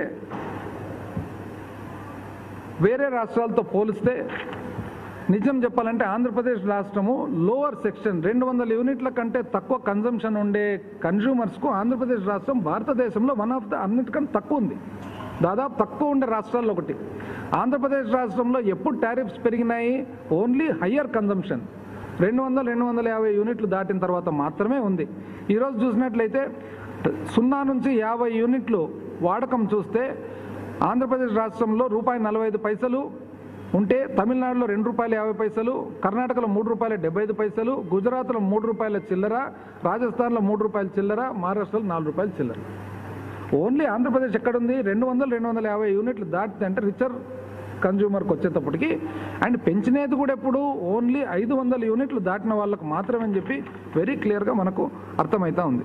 వేరే రాష్ట్రాలతో పోలిస్తే నిజం చెప్పాలంటే ఆంధ్రప్రదేశ్ రాష్ట్రము లోవర్ సెక్షన్ రెండు వందల యూనిట్ల కంటే తక్కువ కన్జంప్షన్ ఉండే కన్జ్యూమర్స్కు ఆంధ్రప్రదేశ్ రాష్ట్రం భారతదేశంలో వన్ ఆఫ్ ద అన్నిటికంటే తక్కువ ఉంది దాదాపు తక్కువ ఉండే రాష్ట్రాల్లో ఒకటి ఆంధ్రప్రదేశ్ రాష్ట్రంలో ఎప్పుడు టారిఫ్స్ పెరిగినాయి ఓన్లీ హయ్యర్ కన్జంప్షన్ రెండు వందల రెండు వందల యాభై యూనిట్లు దాటిన తర్వాత మాత్రమే ఉంది ఈరోజు చూసినట్లయితే సున్నా నుంచి యాభై యూనిట్లు వాడకం చూస్తే ఆంధ్రప్రదేశ్ రాష్ట్రంలో రూపాయి నలభై ఐదు పైసలు ఉంటే తమిళనాడులో రెండు రూపాయల యాభై పైసలు కర్ణాటకలో మూడు రూపాయల డెబ్బై ఐదు పైసలు గుజరాత్లో మూడు రూపాయల చిల్లర రాజస్థాన్లో మూడు రూపాయల చిల్లర మహారాష్ట్రలో నాలుగు రూపాయల చిల్లర ఓన్లీ ఆంధ్రప్రదేశ్ ఎక్కడుంది రెండు వందలు రెండు వందల యాభై యూనిట్లు దాటితే అంటే రిచర్ కన్జ్యూమర్కి వచ్చేటప్పటికి అండ్ పెంచినది కూడా ఎప్పుడు ఓన్లీ ఐదు వందల యూనిట్లు దాటిన వాళ్ళకు మాత్రమే అని చెప్పి వెరీ క్లియర్గా మనకు అర్థమవుతా ఉంది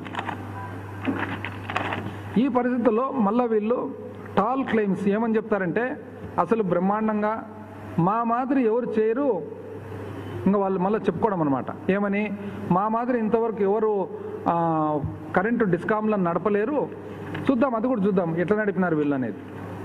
ఈ పరిస్థితుల్లో మళ్ళీ వీళ్ళు టాల్ క్లెయిమ్స్ ఏమని చెప్తారంటే అసలు బ్రహ్మాండంగా మా మాదిరి ఎవరు చేయరు ఇంకా వాళ్ళు మళ్ళీ చెప్పుకోవడం అనమాట ఏమని మా మాదిరి ఇంతవరకు ఎవరు ఆ, కరెంటు డిస్కామ్లను నడపలేరు చూద్దాం అది కూడా చూద్దాం ఎట్లా నడిపినారు వీళ్ళు అనేది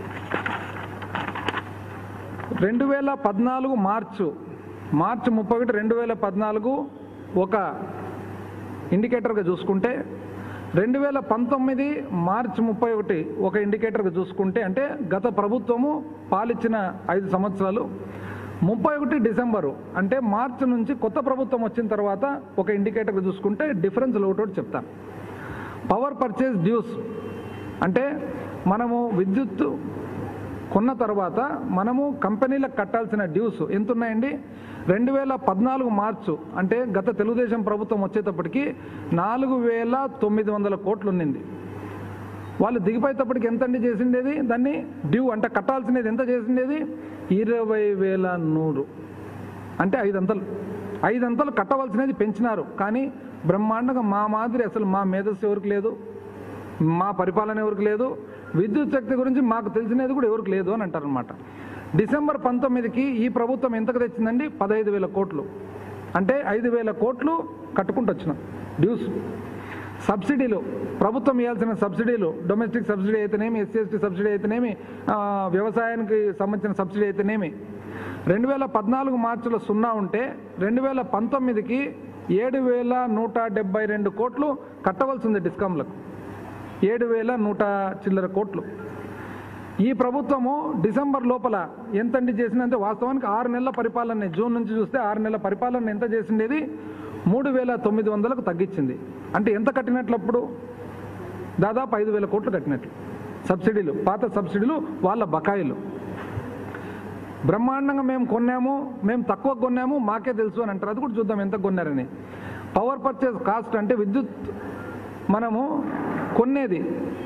రెండు వేల పద్నాలుగు మార్చు మార్చి ముప్పై ఒకటి రెండు వేల పద్నాలుగు ఒక ఇండికేటర్గా చూసుకుంటే రెండు వేల పంతొమ్మిది మార్చి ముప్పై ఒకటి ఒక ఇండికేటర్గా చూసుకుంటే అంటే గత ప్రభుత్వము పాలిచ్చిన ఐదు సంవత్సరాలు ముప్పై ఒకటి డిసెంబరు అంటే మార్చి నుంచి కొత్త ప్రభుత్వం వచ్చిన తర్వాత ఒక ఇండికేటర్గా చూసుకుంటే డిఫరెన్స్ ఒకటి చెప్తాను పవర్ పర్చేస్ డ్యూస్ అంటే మనము విద్యుత్ కొన్న తర్వాత మనము కంపెనీలకు కట్టాల్సిన డ్యూస్ ఎంత ఉన్నాయండి రెండు వేల పద్నాలుగు మార్చు అంటే గత తెలుగుదేశం ప్రభుత్వం వచ్చేటప్పటికి నాలుగు వేల తొమ్మిది వందల కోట్లు ఉన్నింది వాళ్ళు దిగిపోయేటప్పటికి ఎంత అండి చేసిండేది దాన్ని డ్యూ అంటే కట్టాల్సినది ఎంత చేసిండేది ఇరవై వేల నూరు అంటే ఐదంతలు ఐదంతలు కట్టవలసినది పెంచినారు కానీ బ్రహ్మాండంగా మా మాదిరి అసలు మా మేధస్సు ఎవరికి లేదు మా పరిపాలన ఎవరికి లేదు విద్యుత్ శక్తి గురించి మాకు తెలిసినది కూడా ఎవరికి లేదు అని అంటారనమాట డిసెంబర్ పంతొమ్మిదికి ఈ ప్రభుత్వం ఎంతకు తెచ్చిందండి పదహైదు వేల కోట్లు అంటే ఐదు వేల కోట్లు కట్టుకుంటూ వచ్చినాం డ్యూస్ సబ్సిడీలు ప్రభుత్వం ఇవ్వాల్సిన సబ్సిడీలు డొమెస్టిక్ సబ్సిడీ అయితేనేమి ఎస్సీ ఎస్టీ సబ్సిడీ అయితేనేమి ఆ, వ్యవసాయానికి సంబంధించిన సబ్సిడీ అయితేనేమి రెండు వేల పద్నాలుగు మార్చిలో సున్నా ఉంటే రెండు వేల పంతొమ్మిదికి ఏడు వేల నూట డెబ్బై రెండు కోట్లు కట్టవలసి ఉంది డిస్కామ్లకు ఏడు వేల నూట చిల్లర కోట్లు ఈ ప్రభుత్వము డిసెంబర్ లోపల ఎంతండి చేసిందంటే వాస్తవానికి ఆరు నెలల పరిపాలన జూన్ నుంచి చూస్తే ఆరు నెలల పరిపాలన ఎంత చేసిండేది మూడు వేల తొమ్మిది వందలకు తగ్గించింది అంటే ఎంత కట్టినట్లు అప్పుడు దాదాపు ఐదు వేల కోట్లు కట్టినట్లు సబ్సిడీలు పాత సబ్సిడీలు వాళ్ళ బకాయిలు బ్రహ్మాండంగా మేము కొన్నాము మేము తక్కువ కొన్నాము మాకే తెలుసు అని అంటారు అది కూడా చూద్దాం ఎంత కొన్నారని పవర్ పర్చేస్ కాస్ట్ అంటే విద్యుత్ మనము కొనేది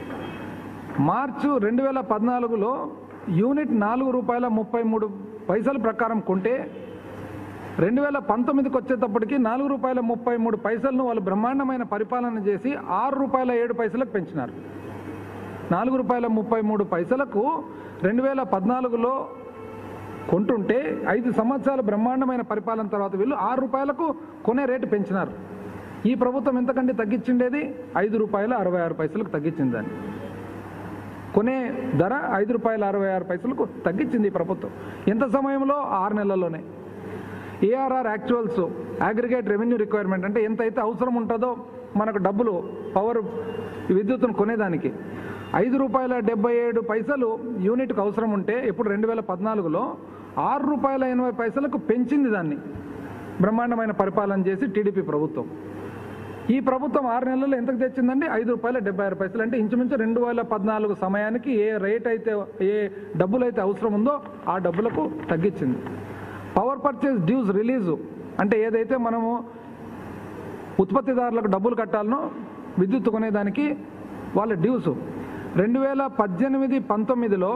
మార్చు రెండు వేల పద్నాలుగులో యూనిట్ నాలుగు రూపాయల ముప్పై మూడు పైసల ప్రకారం కొంటే రెండు వేల పంతొమ్మిదికి వచ్చేటప్పటికి నాలుగు రూపాయల ముప్పై మూడు పైసలను వాళ్ళు బ్రహ్మాండమైన పరిపాలన చేసి ఆరు రూపాయల ఏడు పైసలకు పెంచినారు నాలుగు రూపాయల ముప్పై మూడు పైసలకు రెండు వేల పద్నాలుగులో కొంటుంటే ఐదు సంవత్సరాల బ్రహ్మాండమైన పరిపాలన తర్వాత వీళ్ళు ఆరు రూపాయలకు కొనే రేటు పెంచినారు ఈ ప్రభుత్వం ఎంతకంటే తగ్గించిండేది ఐదు రూపాయల అరవై ఆరు పైసలకు తగ్గించింది దాన్ని కొనే ధర ఐదు రూపాయల అరవై ఆరు పైసలకు తగ్గించింది ఈ ప్రభుత్వం ఎంత సమయంలో ఆరు నెలల్లోనే ARR actuals aggregate revenue requirement అంటే ఎంత అయితే అవసరం ఉంటుందో మనకు డబ్బులు పవర్ విద్యుత్తును కొనేదానికి ఐదు రూపాయల డెబ్బై ఏడు పైసలు యూనిట్కి అవసరం ఉంటే ఇప్పుడు రెండు వేల పద్నాలుగులో ఆరు రూపాయల ఎనభై పైసలకు పెంచింది దాన్ని బ్రహ్మాండమైన పరిపాలన చేసి టీడీపీ ప్రభుత్వం ఈ ప్రభుత్వం ఆరు నెలల్లో ఎంతకు తెచ్చిందండి ఐదు రూపాయల డెబ్బై ఆరు పైసలు అంటే ఇంచుమించు రెండు వేల పద్నాలుగు సమయానికి ఏ రేట్ అయితే ఏ డబ్బులు అయితే అవసరం ఉందో ఆ డబ్బులకు తగ్గించింది పవర్ పర్చేస్ డ్యూస్ రిలీజు అంటే ఏదైతే మనము ఉత్పత్తిదారులకు డబ్బులు కట్టాలనో విద్యుత్ కొనేదానికి వాళ్ళ డ్యూస్ రెండు వేల పద్దెనిమిది పంతొమ్మిదిలో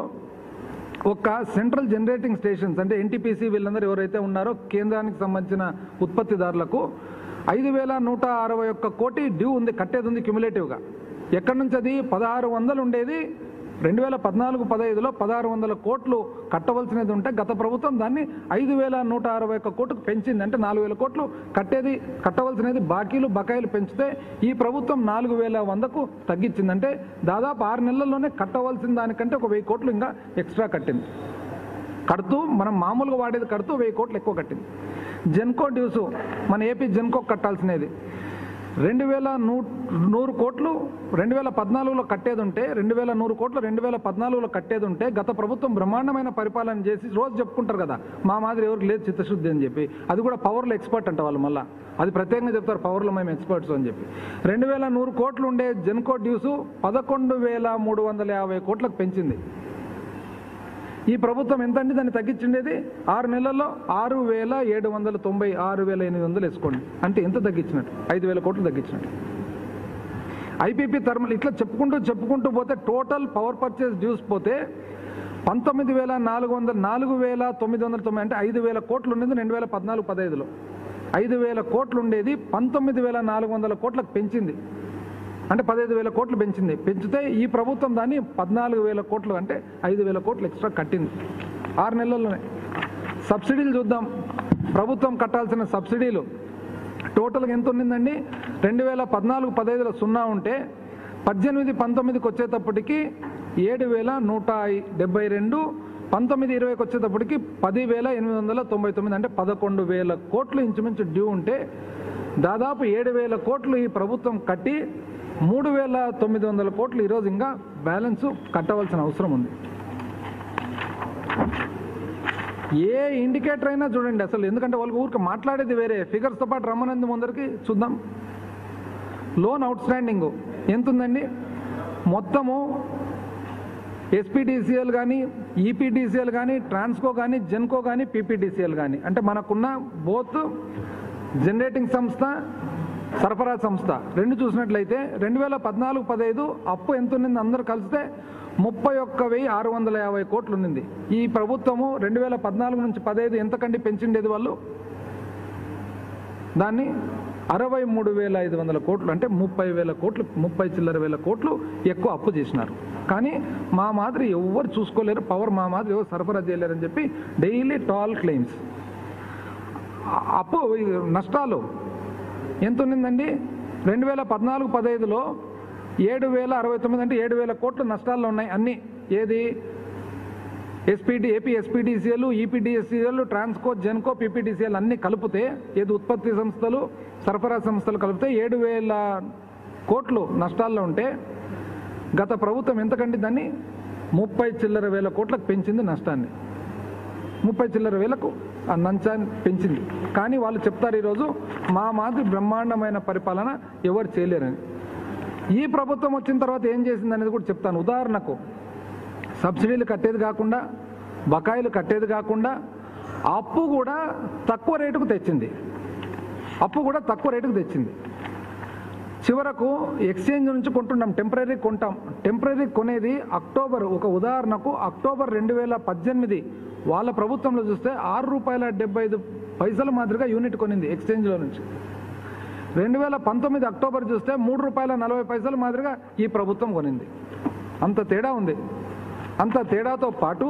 ఒక సెంట్రల్ జనరేటింగ్ స్టేషన్స్ అంటే ఎన్టీపీసీ వీళ్ళందరూ ఎవరైతే ఉన్నారో కేంద్రానికి సంబంధించిన ఉత్పత్తిదారులకు ఐదు వేల నూట అరవై ఒక్క కోటి డ్యూ ఉంది కట్టేది ఉంది క్యుములేటివ్గా ఎక్కడి నుంచి అది పదహారు వందలు ఉండేది రెండు వేల పద్నాలుగు పదహైదులో పదహారు వందల కోట్లు కట్టవలసినది ఉంటే గత ప్రభుత్వం దాన్ని ఐదు వేల నూట అరవై ఒక్క కోట్లకు పెంచింది అంటే నాలుగు వేల కోట్లు కట్టేది కట్టవలసినది బాకీలు బకాయిలు పెంచితే ఈ ప్రభుత్వం నాలుగు వేల వందకు తగ్గించింది అంటే దాదాపు ఆరు నెలల్లోనే కట్టవలసిన దానికంటే ఒక వెయ్యి కోట్లు ఇంకా ఎక్స్ట్రా కట్టింది కడుతూ మనం మామూలుగా వాడేది కడుతూ వెయ్యి కోట్లు ఎక్కువ కట్టింది జెన్కో డ్యూస్ మన ఏపీ జెన్కో కట్టాల్సినది రెండు వేల నూ నూరు కోట్లు రెండు వేల పద్నాలుగులో కట్టేది ఉంటే రెండు వేల నూరు కోట్లు రెండు వేల పద్నాలుగులో కట్టేది ఉంటే గత ప్రభుత్వం బ్రహ్మాండమైన పరిపాలన చేసి రోజు చెప్పుకుంటారు కదా మా మాదిరి ఎవరికి లేదు చిత్తశుద్ధి అని చెప్పి అది కూడా పవర్లో ఎక్స్పర్ట్ అంట వాళ్ళు మళ్ళీ అది ప్రత్యేకంగా చెప్తారు పవర్లో మేము ఎక్స్పర్ట్స్ అని చెప్పి రెండు వేల నూరు కోట్లు ఉండే జెన్కో డ్యూస్ పదకొండు వేల మూడు వందల యాభై కోట్లకు పెంచింది ఈ ప్రభుత్వం ఎంత అండి దాన్ని తగ్గించిండేది ఆరు నెలల్లో ఆరు వేల ఏడు వందల తొంభై ఆరు వేల ఎనిమిది వందలు వేసుకోండి అంటే ఎంత తగ్గించినట్టు ఐదు వేల కోట్లు తగ్గించినట్టు ఐపీపీ థర్మల్ ఇట్లా చెప్పుకుంటూ చెప్పుకుంటూ పోతే టోటల్ పవర్ పర్చేస్ డ్యూస్ పోతే పంతొమ్మిది వేల నాలుగు వందల నాలుగు వేల తొమ్మిది వందల తొంభై అంటే ఐదు వేల కోట్లు ఉండేది రెండు వేల పద్నాలుగు పదహైదులో ఐదు వేల కోట్లు ఉండేది పంతొమ్మిది వేల నాలుగు వందల కోట్లకు పెంచింది అంటే పదహైదు వేల కోట్లు పెంచింది పెంచితే ఈ ప్రభుత్వం దాన్ని పద్నాలుగు వేల కోట్లు అంటే ఐదు వేల కోట్లు ఎక్స్ట్రా కట్టింది ఆరు నెలల్లోనే సబ్సిడీలు చూద్దాం ప్రభుత్వం కట్టాల్సిన సబ్సిడీలు టోటల్గా ఎంత ఉండిందండి రెండు వేల పద్నాలుగు పదహైదులో సున్నా ఉంటే పద్దెనిమిది పంతొమ్మిదికి వచ్చేటప్పటికి ఏడు వేల నూట డెబ్బై రెండు పంతొమ్మిది ఇరవైకి వచ్చేటప్పటికి పదివేల ఎనిమిది వందల తొంభై తొమ్మిది అంటే పదకొండు వేల కోట్లు ఇంచుమించు డ్యూ ఉంటే దాదాపు ఏడు వేల కోట్లు ఈ ప్రభుత్వం కట్టి మూడు వేల తొమ్మిది వందల కోట్లు ఈరోజు ఇంకా బ్యాలెన్స్ కట్టవలసిన అవసరం ఉంది ఏ ఇండికేటర్ అయినా చూడండి అసలు ఎందుకంటే వాళ్ళకి ఊరికి మాట్లాడేది వేరే ఫిగర్స్తో పాటు రమ్మనంది ముందరికి చూద్దాం లోన్ అవుట్ స్టాండింగ్ ఎంత ఉందండి మొత్తము ఎస్పీడీసీఎల్ కానీ ఈపీడీసీఎల్ కానీ ట్రాన్స్కో కానీ జెన్కో కానీ పీపీడీసీఎల్ కానీ అంటే మనకున్న బోత్ జనరేటింగ్ సంస్థ సరఫరా సంస్థ రెండు చూసినట్లయితే రెండు వేల పద్నాలుగు పదహైదు అప్పు ఎంత ఉన్నింది అందరూ కలిస్తే ముప్పై ఒక్క వెయ్యి ఆరు వందల యాభై కోట్లు ఉన్నింది ఈ ప్రభుత్వము రెండు వేల పద్నాలుగు నుంచి పదహైదు ఎంతకండి పెంచిండేది వాళ్ళు దాన్ని అరవై మూడు వేల ఐదు వందల కోట్లు అంటే ముప్పై వేల కోట్లు ముప్పై చిల్లర వేల కోట్లు ఎక్కువ అప్పు చేసినారు కానీ మా మాదిరి ఎవరు చూసుకోలేరు పవర్ మా మాదిరి ఎవరు సరఫరా చేయలేరని చెప్పి డైలీ టాల్ క్లెయిమ్స్ అప్పు ఈ నష్టాలు ఎంత ఉన్నిందండి రెండు వేల పద్నాలుగు పదహైదులో ఏడు వేల అరవై తొమ్మిది అంటే ఏడు వేల కోట్లు నష్టాల్లో ఉన్నాయి అన్నీ ఏది SPD AP SPDCL EPDSCL Transco Genco PPDCL అన్ని కలిపితే ఏది ఉత్పత్తి సంస్థలు సరఫరా సంస్థలు కలిపితే ఏడు వేల కోట్లు నష్టాల్లో ఉంటే గత ప్రభుత్వం ఎంతకంటే దాన్ని ముప్పై చిల్లర వేల కోట్లకు పెంచింది నష్టాన్ని ముప్పై చిల్లర వేలకు ఆ నంచాన్ని పెంచింది కానీ వాళ్ళు చెప్తారు ఈరోజు మా మాదిరి బ్రహ్మాండమైన పరిపాలన ఎవరు చేయలేరని ఈ ప్రభుత్వం వచ్చిన తర్వాత ఏం చేసింది అనేది కూడా చెప్తాను ఉదాహరణకు సబ్సిడీలు కట్టేది కాకుండా బకాయిలు కట్టేది కాకుండా అప్పు కూడా తక్కువ రేటుకు తెచ్చింది అప్పు కూడా తక్కువ రేటుకు తెచ్చింది చివరకు ఎక్స్చేంజ్ నుంచి కొంటున్నాం టెంపరీ కొంటాం టెంపరీ కొనేది అక్టోబర్ ఒక ఉదాహరణకు అక్టోబర్ రెండు వేల పద్దెనిమిది వాళ్ళ ప్రభుత్వంలో చూస్తే ఆరు రూపాయల డెబ్బై ఐదు పైసల మాదిరిగా యూనిట్ కొనింది ఎక్స్చేంజ్లో నుంచి రెండు వేల పంతొమ్మిది అక్టోబర్ చూస్తే మూడు రూపాయల నలభై పైసల మాదిరిగా ఈ ప్రభుత్వం కొనింది అంత తేడా ఉంది అంత తేడాతో పాటు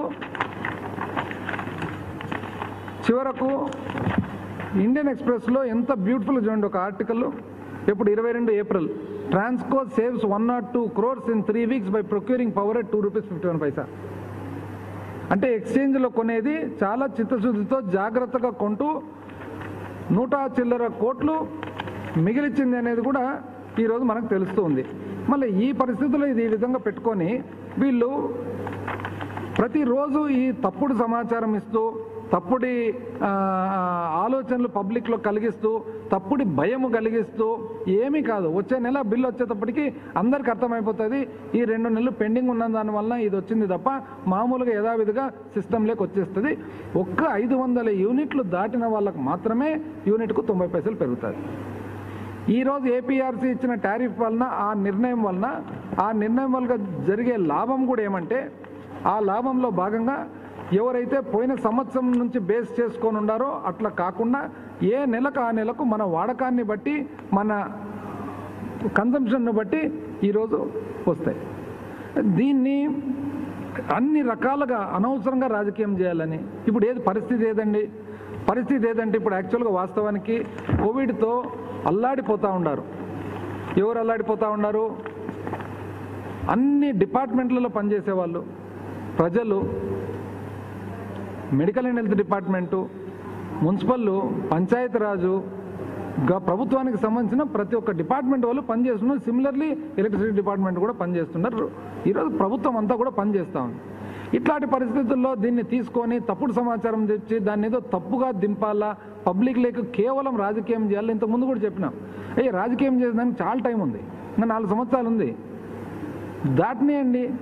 చివరకు ఇండియన్ ఎక్స్ప్రెస్లో ఎంత బ్యూటిఫుల్ చూడండి ఒక ఆర్టికల్ ఇప్పుడు ఇరవై రెండు April Transco saves one not two crores in three weeks by procuring power at two rupees fifty one paisa అంటే ఎక్స్చేంజ్లో కొనేది చాలా చిత్తశుద్ధితో జాగ్రత్తగా కొంటూ నూట చిల్లర కోట్లు మిగిలిచ్చింది అనేది కూడా ఈరోజు మనకు తెలుస్తూ ఉంది మళ్ళీ ఈ పరిస్థితుల్లో ఇది ఈ విధంగా పెట్టుకొని వీళ్ళు ప్రతిరోజు ఈ తప్పుడు సమాచారం ఇస్తూ తప్పుడి ఆ, ఆ, ఆలోచనలు పబ్లిక్లో కలిగిస్తూ తప్పుడి భయము కలిగిస్తూ ఏమీ కాదు వచ్చే నెల బిల్లు వచ్చేటప్పటికి అందరికి అర్థమైపోతుంది ఈ రెండు నెలలు పెండింగ్ ఉన్న దానివల్ల ఇది వచ్చింది తప్ప మామూలుగా యథావిధిగా సిస్టంలోకి వచ్చేస్తుంది ఒక్క ఐదు వందల యూనిట్లు దాటిన వాళ్ళకు మాత్రమే యూనిట్కు తొంభై పైసలు పెరుగుతుంది ఈరోజు ఏపీఆర్సీ ఇచ్చిన టారిఫ్ వలన ఆ నిర్ణయం వలన ఆ నిర్ణయం వల్ల జరిగే లాభం కూడా ఏమంటే ఆ లాభంలో భాగంగా ఎవరైతే పోయిన సంవత్సరం నుంచి బేస్ చేసుకొని ఉండారో అట్లా కాకుండా ఏ నెలకు ఆ నెలకు మన వాడకాన్ని బట్టి మన కన్సంప్షన్ను బట్టి ఈరోజు వస్తాయి దీన్ని అన్ని రకాలుగా అనవసరంగా రాజకీయం చేయాలని ఇప్పుడు ఏది పరిస్థితి ఏదండి పరిస్థితి ఏదంటే ఇప్పుడు యాక్చువల్గా వాస్తవానికి కోవిడ్తో అల్లాడిపోతూ ఉన్నారు ఎవరు అల్లాడిపోతూ ఉన్నారు అన్ని డిపార్ట్మెంట్లలో పనిచేసే వాళ్ళు ప్రజలు medical and health department municipal Panchayati Raj గా ప్రభుత్వానికి సంబంధించిన ప్రతి ఒక్క డిపార్ట్మెంట్ వాళ్ళు పనిచేస్తున్నారు సిమిలర్లీ ఎలక్ట్రిసిటీ డిపార్ట్మెంట్ కూడా పనిచేస్తున్నారు ఈరోజు ప్రభుత్వం అంతా కూడా పనిచేస్తూ ఉంది ఇట్లాంటి పరిస్థితుల్లో దీన్ని తీసుకొని తప్పుడు సమాచారం తెచ్చి దాన్ని ఏదో తప్పుగా దింపాలా పబ్లిక్ లేక కేవలం రాజకీయం చేయాలి ఇంతకుముందు కూడా చెప్పినాం ఏ రాజకీయం చేసేదానికి చాలా టైం ఉంది ఇంకా నాలుగు సంవత్సరాలు ఉంది దాటినేయండి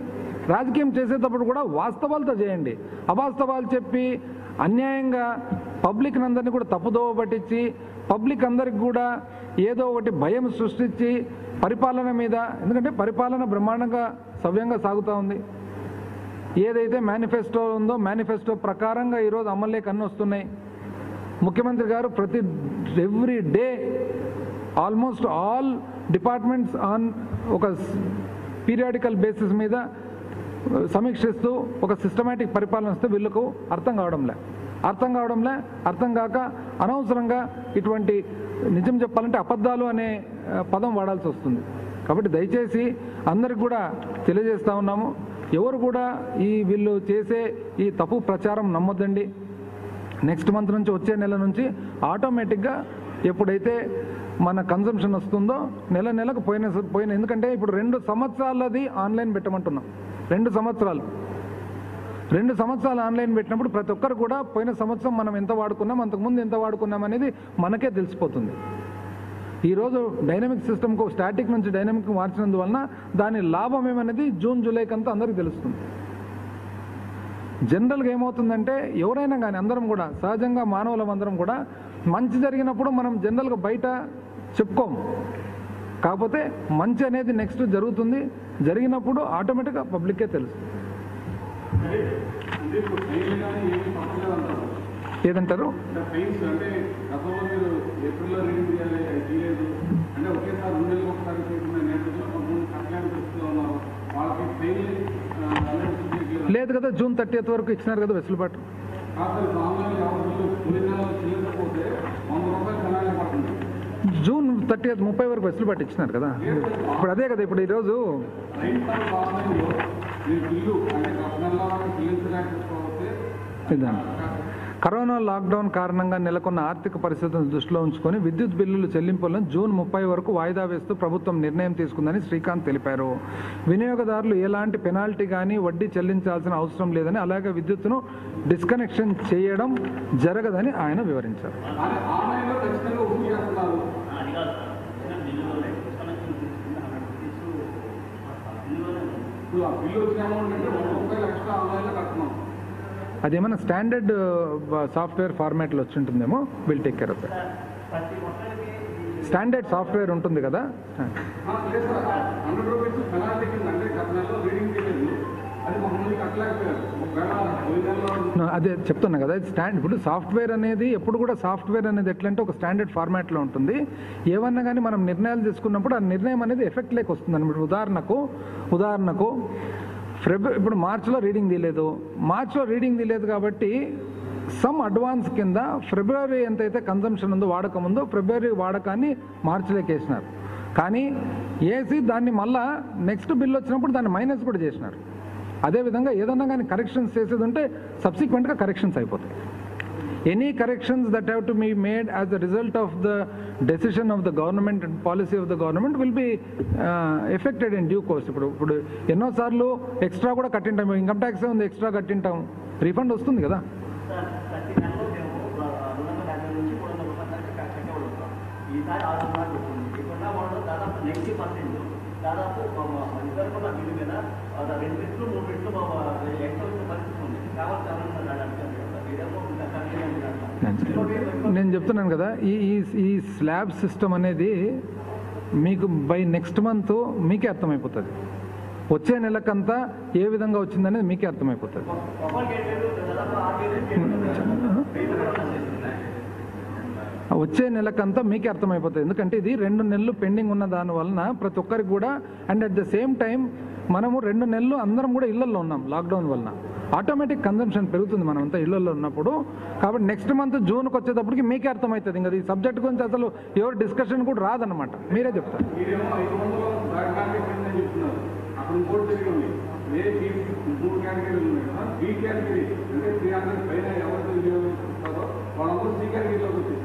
రాజకీయం చేసేటప్పుడు కూడా వాస్తవాలతో చేయండి అవాస్తవాలు చెప్పి అన్యాయంగా పబ్లిక్ అందరినీ కూడా తప్పుదోవ పట్టించి పబ్లిక్ అందరికి కూడా ఏదో ఒకటి భయం సృష్టించి పరిపాలన మీద ఎందుకంటే పరిపాలన బ్రహ్మాండంగా సవ్యంగా సాగుతూ ఉంది ఏదైతే మేనిఫెస్టో ఉందో మేనిఫెస్టో ప్రకారంగా ఈరోజు అమల్లోకి అన్నీ వస్తున్నాయి ముఖ్యమంత్రి గారు ప్రతి every day almost all departments on ఒక పీరియాడికల్ బేసిస్ మీద సమీక్షిస్తూ ఒక సిస్టమేటిక్ పరిపాలన వస్తే వీళ్ళకు అర్థం కావడంలే అర్థం కావడంలే అర్థం కాక అనవసరంగా ఇటువంటి నిజం చెప్పాలంటే అబద్ధాలు అనే ఆ, పదం వాడాల్సి వస్తుంది కాబట్టి దయచేసి అందరికి కూడా తెలియజేస్తా ఉన్నాము ఎవరు కూడా ఈ వీళ్ళు చేసే ఈ తప్పు ప్రచారం నమ్మొద్దండి నెక్స్ట్ మంత్ నుంచి వచ్చే నెల నుంచి ఆటోమేటిక్గా ఎప్పుడైతే మన కన్సంప్షన్ వస్తుందో నెల నెలకు పోయిన పోయిన ఎందుకంటే ఇప్పుడు రెండు సంవత్సరాలది ఆన్లైన్ పెట్టమంటున్నాం రెండు సంవత్సరాలు రెండు సంవత్సరాలు ఆన్లైన్ పెట్టినప్పుడు ప్రతి ఒక్కరు కూడా పోయిన సంవత్సరం మనం ఎంత వాడుకున్నాం అంతకుముందు ఎంత వాడుకున్నాం అనేది మనకే తెలిసిపోతుంది ఈరోజు డైనమిక్ సిస్టమ్కు స్టాటిక్ నుంచి డైనమిక్ మార్చినందువలన దాని లాభం ఏమనేది జూన్ జూలైకి అంతా అందరికీ తెలుస్తుంది జనరల్గా ఏమవుతుందంటే ఎవరైనా కానీ అందరం కూడా సహజంగా మానవులం అందరం కూడా మంచి జరిగినప్పుడు మనం జనరల్గా బయట చెప్పుకోము కాకపోతే మంచి అనేది నెక్స్ట్ జరుగుతుంది జరిగినప్పుడు ఆటోమేటిక్గా పబ్లిక్కే తెలుసు అంటే ఇప్పుడు ఫైన్ కానీ ఏమీ తప్పలేదు అంటారు ఏదంటారు అంటే ఫైన్స్ అంటే గతంలో మీరు ఏప్రిల్లో రీడింగ్ చేయాలి అది చేయలేదు అంటే ఒకేసారి రెండు నెలలకు ఒకసారి చేసిన నేపథ్యంలో కొంతమంది కట్టలేని పరిస్థితిలో ఉన్నారు వాళ్ళకి ఫైన్ అనేది లేదు కదా జూన్ థర్టీఎత్ వరకు ఇచ్చినారు కదా వెసులుబాటు కాదు ఆన్లైన్ ఎవరు తొమ్మిది నెలలు చేయకపోతే వంద రూపాయలు పెనాల్టీ పడుతుంది జూన్ థర్టీఎత్ ముప్పై వరకు వెసులుబాటు ఇచ్చినారు కదా ఇప్పుడు అదే కదా ఇప్పుడు ఈరోజు రైట్ టైం ఆన్లైన్లో మీరు బిల్లు అంటే గత నెలలో చెల్లించలేకపోతే ఇదండి కరోనా లాక్డౌన్ కారణంగా నెలకొన్న ఆర్థిక పరిస్థితులను దృష్టిలో ఉంచుకొని విద్యుత్ బిల్లుల చెల్లింపులను జూన్ ముప్పై వరకు వాయిదా వేస్తూ ప్రభుత్వం నిర్ణయం తీసుకుందని శ్రీకాంత్ తెలిపారు వినియోగదారులు ఎలాంటి పెనాల్టీ కానీ వడ్డీ చెల్లించాల్సిన అవసరం లేదని అలాగే విద్యుత్తును డిస్కనెక్షన్ చేయడం జరగదని ఆయన వివరించారు కానీ ఆన్లైన్లో ఖచ్చితంగా వసూలు చేస్తున్నారు అది కాదు సార్ బిల్లులోనే డిస్కనెక్షన్ తీసుకుంటే హండ్రెడ్ రూపీస్ బిల్లులోనే ఉంది ఇప్పుడు ఆ బిల్లు వచ్చిన అమౌంట్ అంటే వంద రూపాయలు ఎక్స్ట్రా ఆన్లైన్లో కడుతున్నాం అదేమైనా స్టాండర్డ్ సాఫ్ట్వేర్ ఫార్మాట్లో వచ్చి ఉంటుందేమో will take care of sir ప్రతి ఒక్కరికి ఈ స్టాండర్డ్ సాఫ్ట్వేర్ ఉంటుంది కదా ఆ, లేదు సార్ హండ్రెడ్ రూపీస్ పెనాల్టీ కింద అంటే గత నెలలో రీడింగ్ చేయలేదు అది ఒక మంది కట్టలేకపోయారు ఒకవేళ పోయిన నెలలో No, అదే చెప్తున్నా కదా స్టాండ్ ఇప్పుడు సాఫ్ట్వేర్ అనేది ఎప్పుడు కూడా సాఫ్ట్వేర్ అనేది ఎట్లంటే ఒక స్టాండర్డ్ ఫార్మాట్లో ఉంటుంది ఏమన్నా కానీ మనం నిర్ణయాలు తీసుకున్నప్పుడు ఆ నిర్ణయం అనేది ఎఫెక్ట్ లేక వస్తుంది అనమాట ఉదాహరణకు ఉదాహరణకు ఫిబ్రవరి ఇప్పుడు మార్చిలో రీడింగ్ తీయలేదు మార్చిలో రీడింగ్ తీయలేదు కాబట్టి సమ్ అడ్వాన్స్ కింద ఫిబ్రవరి ఎంతైతే కన్సంప్షన్ ఉందో వాడకం ఉందో ఫిబ్రవరి వాడకాన్ని మార్చిలోకి వేసినారు కానీ వేసి దాన్ని మళ్ళా నెక్స్ట్ బిల్ వచ్చినప్పుడు దాన్ని మైనస్ కూడా చేసినారు అదేవిధంగా ఏదన్నా కానీ కరెక్షన్స్ చేసేది ఉంటే సబ్సిక్వెంట్గా కరెక్షన్స్ అయిపోతాయి any corrections that have to be made as the result of the decision of the government and policy of the government will be effected in due course ఇప్పుడు ఇప్పుడు ఎన్నోసార్లు ఎక్స్ట్రా కూడా కట్టింటాం ఇన్కమ్ ట్యాక్స్ ఉంది extra కట్టింటాం refund వస్తుంది కదా sir ప్రతి నెలలో మేము ఒక రెండు వందల యాభై నుంచి మూడు వందల రూపాయల దాకా కట్- కట్టేవాళ్ళు ఉంటాం ఈసారి ఆరు వందలు వచ్చింది ఇప్పుడున్న వాళ్ళు దాదాపు నైంటీ పర్సెంట్ దాదాపు ఇద్దరు కూడా బిల్లు మీద ఒక రెండు రెట్లు మూడు రెట్లు ఎంత వచ్చిన పరిస్థితి ఉంది కావాలి కావాలి ఇదేమో ఇంకా కరెక్ట్గా ఉంది అంట. నేను చెప్తున్నాను కదా ఈ ఈ ఈ స్లాబ్ సిస్టమ్ అనేది మీకు బై నెక్స్ట్ మంత్ మీకే అర్థమైపోతుంది వచ్చే నెలకంతా ఏ విధంగా వచ్చిందనేది మీకే అర్థమైపోతుంది ఒకరికి ఏడు వేలు దాదాపు ఆరు వేలు ఏడు వేలు వెయ్యి రూపాయలు వచ్చేసింది. వచ్చే నెలకంతా మీకే అర్థమైపోతుంది ఎందుకంటే ఇది రెండు నెలలు పెండింగ్ ఉన్న దాని వలన ప్రతి ఒక్కరికి కూడా and at the same time మనము రెండు నెలలు అందరం కూడా ఇళ్లలో ఉన్నాం లాక్డౌన్ వలన ఆటోమేటిక్ కన్జంప్షన్ పెరుగుతుంది మనం అంతా ఇళ్లలో ఉన్నప్పుడు కాబట్టి నెక్స్ట్ మంత్ జూన్కి వచ్చేటప్పటికి మీకే అర్థమవుతుంది ఇంకా ఈ సబ్జెక్ట్ గురించి అసలు ఎవరు డిస్కషన్ కూడా రాదన్నమాట మీరే చెప్తారు మీరేమో ఐదు వందలు దాటినాకే పోయిందని చెప్తున్నారు అక్కడ ఇంకోటి జరిగింది ఏ బి మూడు కేటగిరీలు ఉన్నాయి కదా బి కేటగిరీ అంటే త్రీ హండ్రెడ్ పైన ఎవరు వినియోగిస్తారో వాళ్ళందరూ సి కేటగిరీలోకి వచ్చేసారు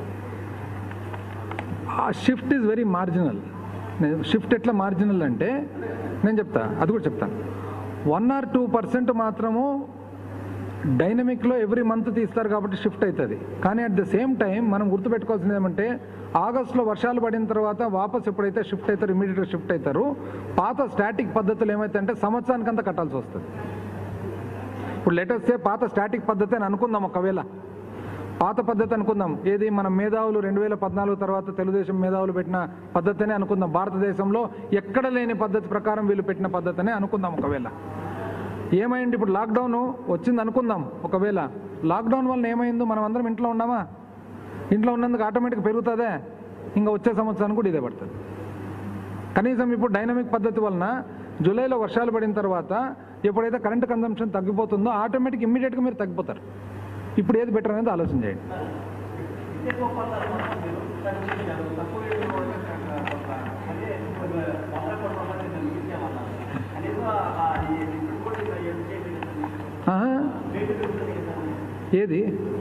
ఆ shift is very marginal shift ఎట్లా మార్జినల్ అంటే నేను చెప్తా అది కూడా చెప్తాను వన్ ఆర్ టూ పర్సెంట్ మాత్రము డైనమిక్లో ఎవ్రీ మంత్ తీస్తారు కాబట్టి షిఫ్ట్ అవుతుంది కానీ అట్ ద సేమ్ టైం మనం గుర్తుపెట్టుకోవాల్సింది ఏమంటే ఆగస్టులో వర్షాలు పడిన తర్వాత వాపస్ ఎప్పుడైతే షిఫ్ట్ అవుతారు ఇమీడియట్గా షిఫ్ట్ అవుతారు పాత స్టాటిక్ పద్ధతులు ఏమైతే సంవత్సరానికంతా కట్టాల్సి వస్తుంది ఇప్పుడు లేటెస్ట్ పాత స్టాటిక్ పద్ధతి అని అనుకుందాం ఒకవేళ పాత పద్ధతి అనుకుందాం ఏది మన మేధావులు రెండు వేల పద్నాలుగు తర్వాత తెలుగుదేశం మేధావులు పెట్టిన పద్ధతినే అనుకుందాం భారతదేశంలో ఎక్కడ లేని పద్ధతి ప్రకారం వీళ్ళు పెట్టిన పద్ధతినే అనుకుందాం ఒకవేళ ఏమైంది ఇప్పుడు లాక్డౌన్ వచ్చింది అనుకుందాం ఒకవేళ లాక్డౌన్ వల్ల ఏమైందో మనం అందరం ఇంట్లో ఉన్నామా ఇంట్లో ఉన్నందుకు ఆటోమేటిక్ పెరుగుతుందే ఇంకా వచ్చే సంవత్సరానికి కూడా ఇదే పడుతుంది కనీసం ఇప్పుడు డైనమిక్ పద్ధతి వలన జూలైలో వర్షాలు పడిన తర్వాత ఎప్పుడైతే కరెంట్ కన్జంప్షన్ తగ్గిపోతుందో ఆటోమేటిక్ ఇమ్మీడియట్గా మీరు తగ్గిపోతారు ఇప్పుడు ఏది బెటర్ అనేది ఆలోచన చేయండి విద్యుత్ ఒప్పందాలు మాత్రం మీరు తగ్గించారు. తక్కువ రేటులో కూడా ఒక అంటే ఒక వంద కోట్ల రూపాయలు మీరు ఇచ్చామన్నారు. కనీసం ఆ ఈ ఇప్పుడు కూడా ఇంకా ఏం చేయలేదు. ఆహా, రేటు పెరుగుతుంది కదా. ఏది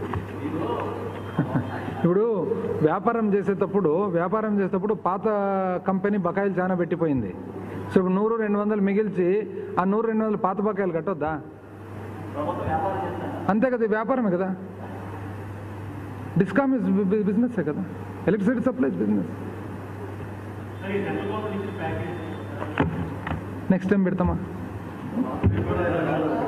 ఇప్పుడు వ్యాపారం చేసేటప్పుడు వ్యాపారం చేసేటప్పుడు పాత కంపెనీ బకాయిలు చాలా పెట్టిపోయింది సో ఇప్పుడు నూరు రెండు వందలు మిగిల్చి ఆ నూరు రెండు వందలు పాత బకాయిలు కట్టొద్దా ప్రభుత్వం వ్యాపారం చేస్తారా అంతే కదా ఇది వ్యాపారమే కదా డిస్కామ్ ఇస్ బిజినెస్ కదా electricity supply business next time పెడతామా